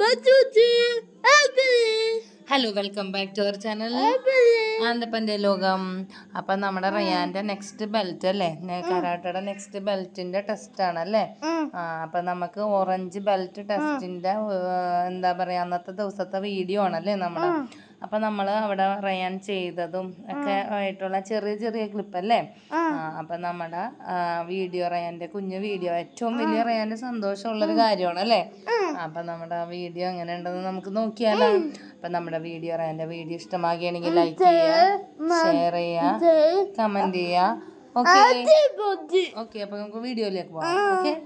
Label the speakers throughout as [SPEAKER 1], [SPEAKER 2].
[SPEAKER 1] Hello welcome back to our channel ആന്തപ്പൻ്റെ ലോകം അപ്പം നമ്മുടെ റയാൻ്റെ നെക്സ്റ്റ് ബെൽറ്റ് അല്ലേ കരാട്ടയുടെ നെക്സ്റ്റ് ബെൽറ്റിന്റെ ടെസ്റ്റ് ആണ് അല്ലേ ആ അപ്പം നമുക്ക് ഓറഞ്ച് ബെൽറ്റ് ടെസ്റ്റിന്റെ എന്താ പറയാ അന്നത്തെ ദിവസത്തെ വീഡിയോ ആണല്ലേ നമ്മുടെ അപ്പം നമ്മൾ അവിടെ റയാൻ ചെയ്തതും ഒക്കെ ആയിട്ടുള്ള ചെറിയ ചെറിയ ക്ലിപ്പ് അല്ലേ ആ അപ്പം നമ്മുടെ വീഡിയോ റയാൻ്റെ കുഞ്ഞു വീഡിയോ ഏറ്റവും വലിയ റയാൻ്റെ സന്തോഷമുള്ളൊരു കാര്യമാണ് അല്ലേ അപ്പം നമ്മുടെ വീഡിയോ എങ്ങനെ ഉണ്ടെന്ന് നമുക്ക് നോക്കിയാലോ അപ്പം നമ്മുടെ വീഡിയോ റയാൻ്റെ വീഡിയോ ഇഷ്ടമാകുകയാണെങ്കിൽ ലൈക്ക് ചെയ്യുക ഷെയർ ചെയ്യുക കമൻറ്റ് ചെയ്യുക ഓക്കെ ഓക്കെ അപ്പം നമുക്ക് വീഡിയോയിലേക്ക് പോകാം okay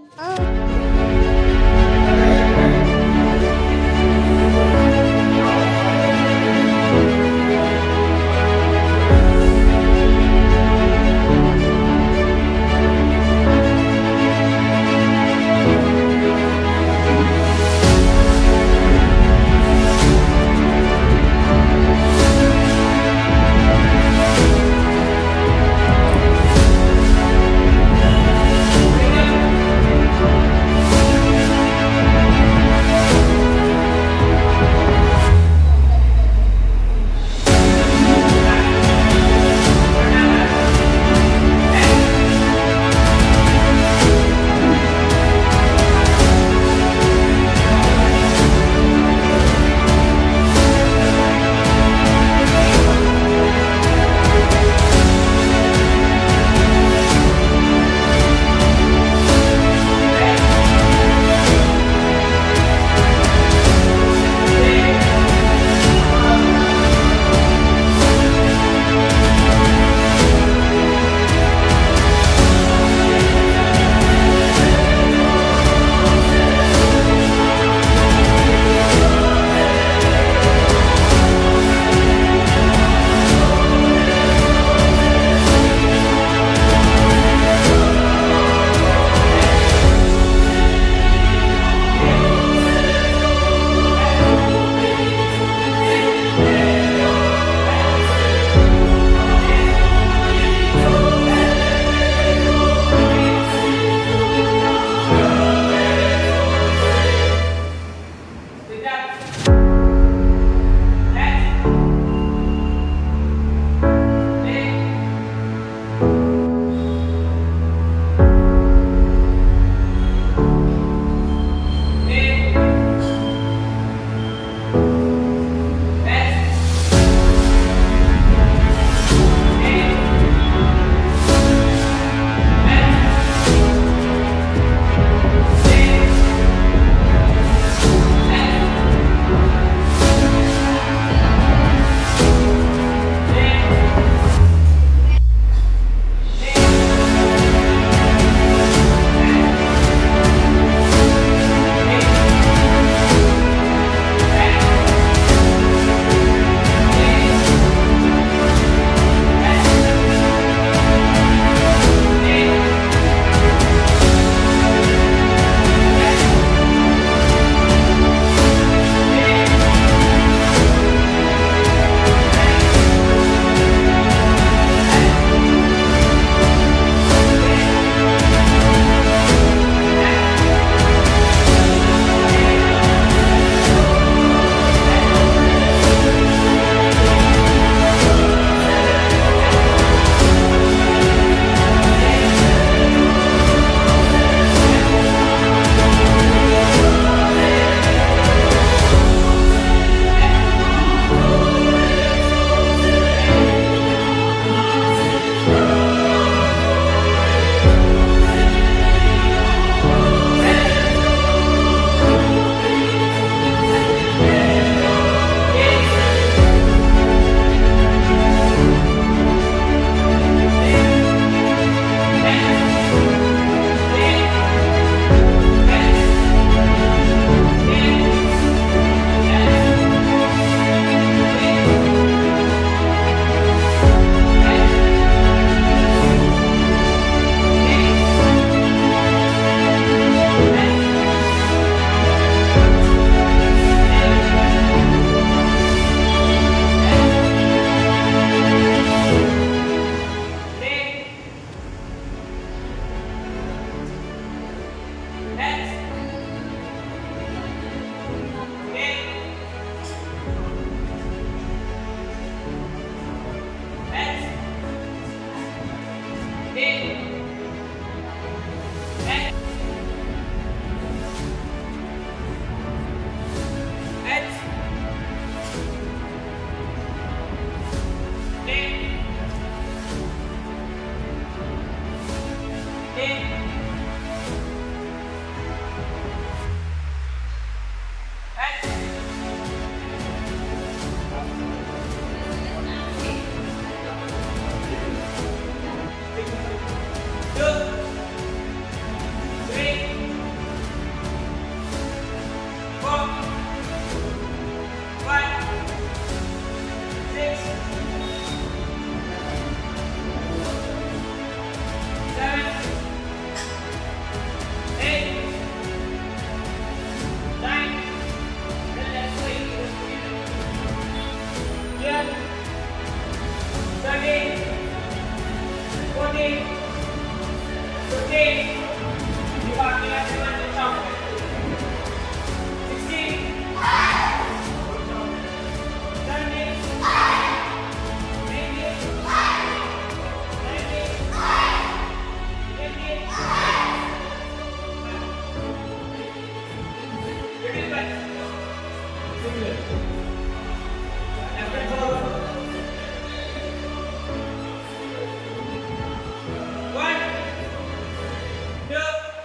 [SPEAKER 2] One, two,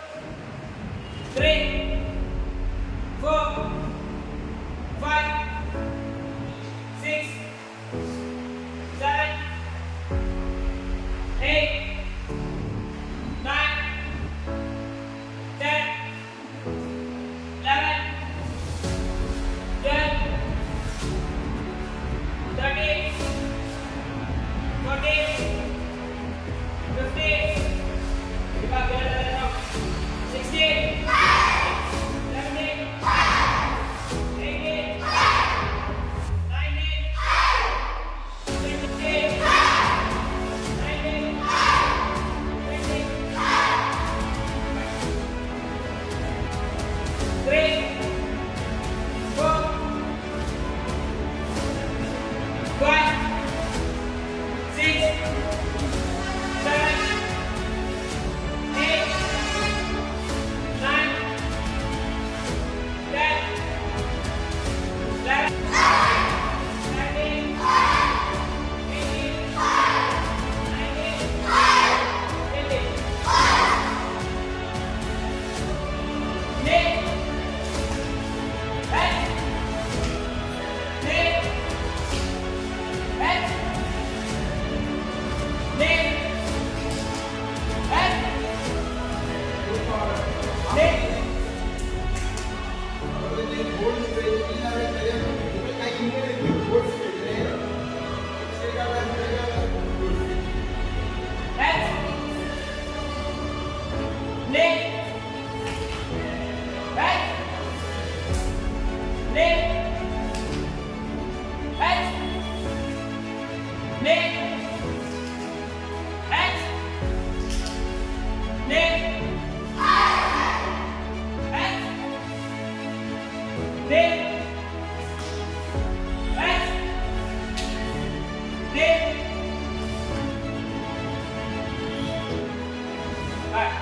[SPEAKER 2] three, four, five, six, seven, eight, nine, ten, eleven, twelve, thirteen, fourteen. 15 Diba, bilang na lang 16 17 18 19 20 19 20 3 4 5 6 seven, eight, nine, ten, eleven, thirteen, eighteen, nineteen, twenty. Nick, head, Nick, head, Nick. Head. Nick. Head. Nick. Head. Nick. Head. Nick. Head. Nick. Head. Nick. Head. Nick. Alright.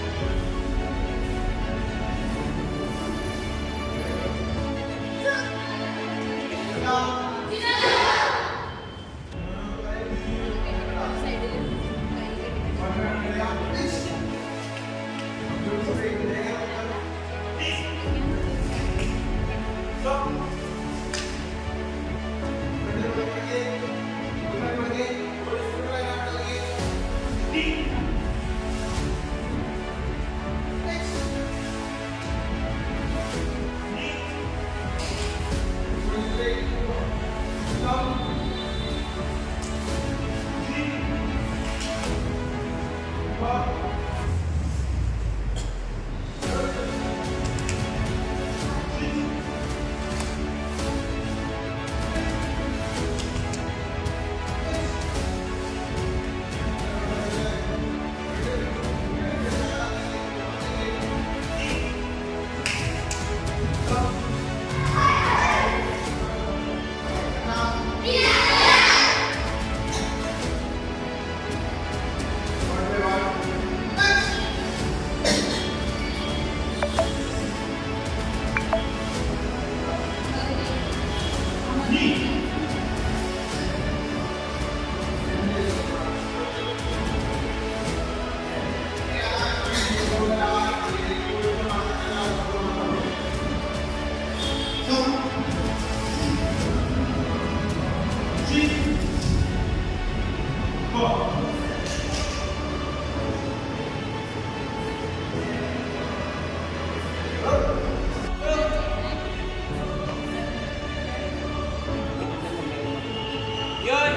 [SPEAKER 2] Yun.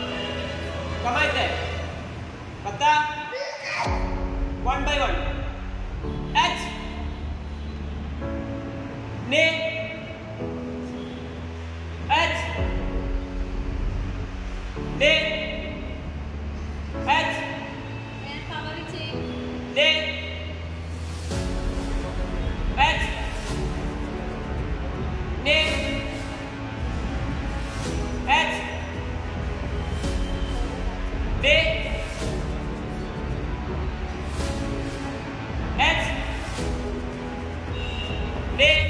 [SPEAKER 2] Kamay tayo. Pagka. One by one. H. Ni. H. Ni. H. Ni. H. Ni. H. D H D